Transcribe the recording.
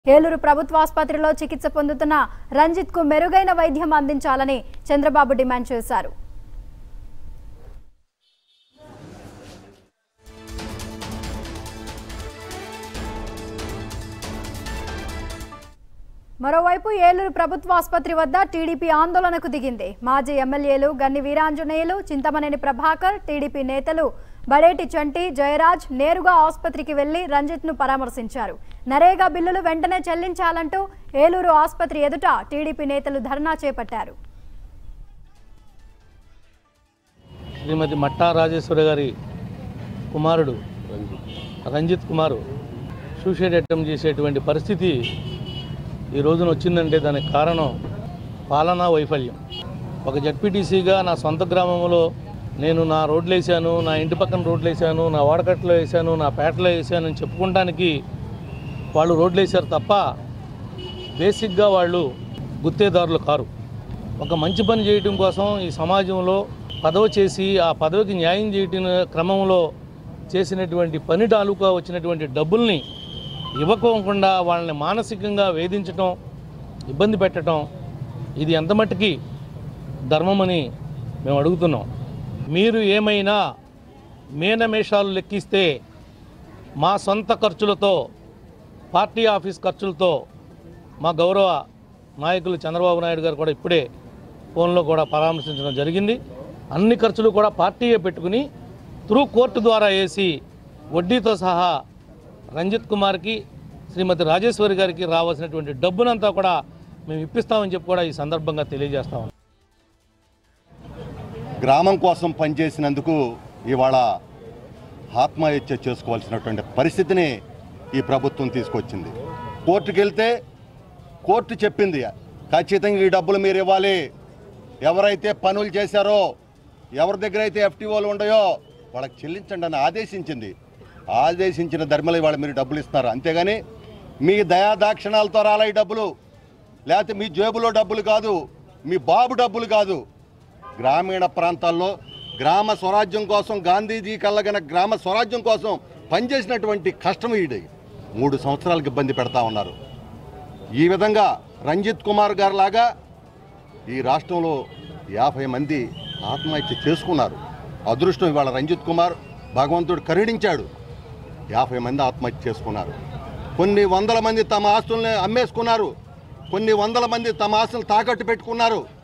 ఏలూరు ప్రభుత్వాసుపత్రిలో చికిత్స పొందుతున్న రంజిత్ కు మెరుగైన వైద్యం అందించాలని చంద్రబాబు డిమాండ్ చేశారు మరోవైపు ఏలూరు ప్రభుత్వ ఆసుపత్రి వద్ద టీడీపీ ఆందోళనకు దిగింది మాజీ ఎమ్మెల్యేలు గన్ని వీరాంజనేయులు చింతమనేని ప్రభాకర్ టీడీపీ నేతలు బడేటి చంటి జయరాజ్ నేరుగా ఆసుపత్రికి వెళ్లి రంజిత్ ను పరామర్శించారు నరేగా బిల్లులు వెంటనే చెల్లించాలంటూ ఏలూరు ఆసుపత్రి ఎదుట టీడీపీ నేతలు ధర్నా చేపట్టారు శ్రీమతి మట్టా రాజేశ్వరి గారి కుమారుడు రంజిత్ కుమారు సూసైడ్ అటెంప్ట్ చేసేటువంటి పరిస్థితి ఈ రోజున వచ్చిందంటే దానికి కారణం పాలనా వైఫల్యం ఒక జడ్పీటీసీగా నా సొంత గ్రామంలో నేను నా రోడ్లు వేసాను నా ఇంటి పక్కన రోడ్లు వేసాను నా వాడకట్లో వేసాను నా పేటలో వేసాను అని చెప్పుకోవడానికి వాళ్ళు రోడ్లు వేశారు తప్ప బేసిక్గా వాళ్ళు గుత్తేదారులు కారు ఒక మంచి పని చేయటం కోసం ఈ సమాజంలో పదవి చేసి ఆ పదవికి న్యాయం చేయటం క్రమంలో చేసినటువంటి పని తాలూకా వచ్చినటువంటి డబ్బుల్ని ఇవ్వకోకుండా వాళ్ళని మానసికంగా వేధించటం ఇబ్బంది పెట్టడం ఇది ఎంత మట్టుకి ధర్మమని మేము అడుగుతున్నాం మీరు ఏమైనా మేనమేషాలు లెక్కిస్తే మా సొంత ఖర్చులతో పార్టీ ఆఫీస్ ఖర్చులతో మా గౌరవ నాయకులు చంద్రబాబు నాయుడు గారు కూడా ఇప్పుడే ఫోన్లో కూడా పరామర్శించడం జరిగింది అన్ని ఖర్చులు కూడా పార్టీయే పెట్టుకుని త్రూ కోర్టు ద్వారా వేసి వడ్డీతో సహా రంజిత్ కుమార్కి శ్రీమతి రాజేశ్వరి గారికి రావాల్సినటువంటి డబ్బునంతా కూడా మేము ఇప్పిస్తామని చెప్పి కూడా ఈ సందర్భంగా తెలియజేస్తాం గ్రామం కోసం పనిచేసినందుకు ఇవాళ ఆత్మహత్య చేసుకోవాల్సినటువంటి పరిస్థితిని ఈ ప్రభుత్వం తీసుకొచ్చింది కోర్టుకు వెళ్తే కోర్టు చెప్పింది ఖచ్చితంగా ఈ డబ్బులు మీరు ఇవ్వాలి ఎవరైతే పనులు చేశారో ఎవరి దగ్గర అయితే ఎఫ్టీఓలు ఉన్నాయో వాళ్ళకి చెల్లించండి అని ఆదేశించింది ఆదేశించిన ధర్మలు ఇవాళ మీరు డబ్బులు ఇస్తున్నారు అంతేగాని మీ దయాదాక్షిణాలతో రాలా ఈ డబ్బులు లేకపోతే మీ జేబులో డబ్బులు కాదు మీ బాబు డబ్బులు కాదు గ్రామీణ ప్రాంతాల్లో గ్రామ స్వరాజ్యం కోసం గాంధీజీ కళ్ళగన గ్రామ స్వరాజ్యం కోసం పనిచేసినటువంటి కష్టం ఇది మూడు సంవత్సరాలకు ఇబ్బంది పెడతా ఉన్నారు ఈ విధంగా రంజిత్ కుమార్ గారు లాగా ఈ రాష్ట్రంలో యాభై మంది ఆత్మహత్య చేసుకున్నారు అదృష్టం ఇవాళ రంజిత్ కుమార్ భగవంతుడు కరుణించాడు యాభై మంది ఆత్మహత్య చేసుకున్నారు కొన్ని వందల మంది తమ ఆస్తుల్ని అమ్మేసుకున్నారు కొన్ని వందల మంది తమ ఆస్తులు తాకట్టు పెట్టుకున్నారు